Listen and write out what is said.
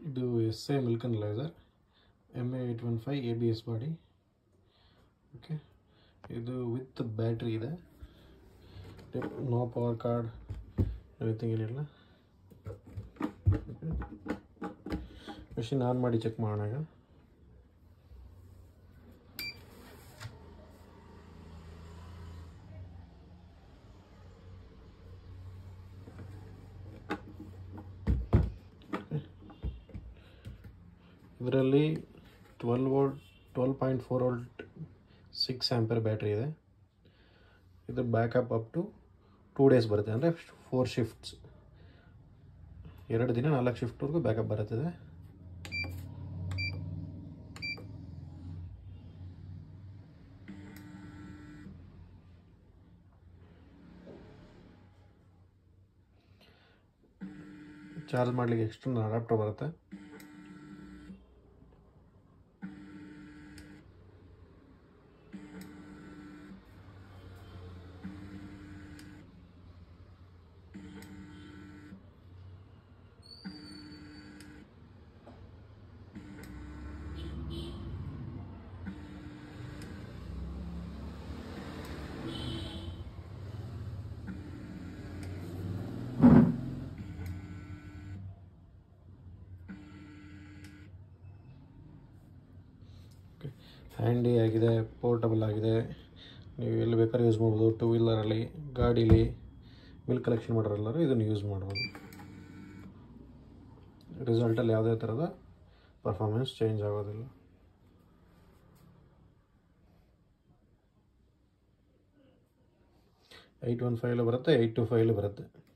ಇದು S A milk analyser M A eight one five A B S body okay ಇದು with battery ಇದೆ no power card anything ಏನಿಲ್ಲ machine on ಮಾಡಿ check ಮಾಡೋಣ ಈಗ ಇದರಲ್ಲಿ twelve volt twelve point four volt six ampere battery ಇದೆ ಇದು backup up to two days ಬರುತ್ತೆ ಅಂದರೆ ಫೋರ್ ಶಿಫ್ಟ್ಸ್ ಎರಡು ದಿನ ನಾಲ್ಕು ಶಿಫ್ಟ್ವರೆಗೂ ಬ್ಯಾಕಪ್ ಬರುತ್ತದೆ ಚಾರ್ಜ್ ಮಾಡಲಿಕ್ಕೆ ಎಕ್ಸ್ಟರ್ನಲ್ ಅಡಾಪ್ಟರ್ ಬರುತ್ತೆ ಹ್ಯಾಂಡಿ ಆಗಿದೆ ಪೋರ್ಟಬಲ್ ಆಗಿದೆ ನೀವು ಎಲ್ಲಿ ಬೇಕಾದ್ರೂ ಯೂಸ್ ಮಾಡ್ಬೋದು ಟೂ ವೀಲರಲ್ಲಿ ಗಾಡೀಲಿ ಮಿಲ್ಕ್ ಕಲೆಕ್ಷನ್ ಮಾಡೋರೆಲ್ಲರೂ ಇದನ್ನು ಯೂಸ್ ಮಾಡ್ಬೋದು ರಿಸಲ್ಟಲ್ಲಿ ಯಾವುದೇ ಥರದ ಪರ್ಫಾರ್ಮೆನ್ಸ್ ಚೇಂಜ್ ಆಗೋದಿಲ್ಲ ಏಯ್ಟ್ ಒನ್ ಫೈಲು ಬರುತ್ತೆ ಏಯ್ಟ್ ಟು ಫೈಲು ಬರುತ್ತೆ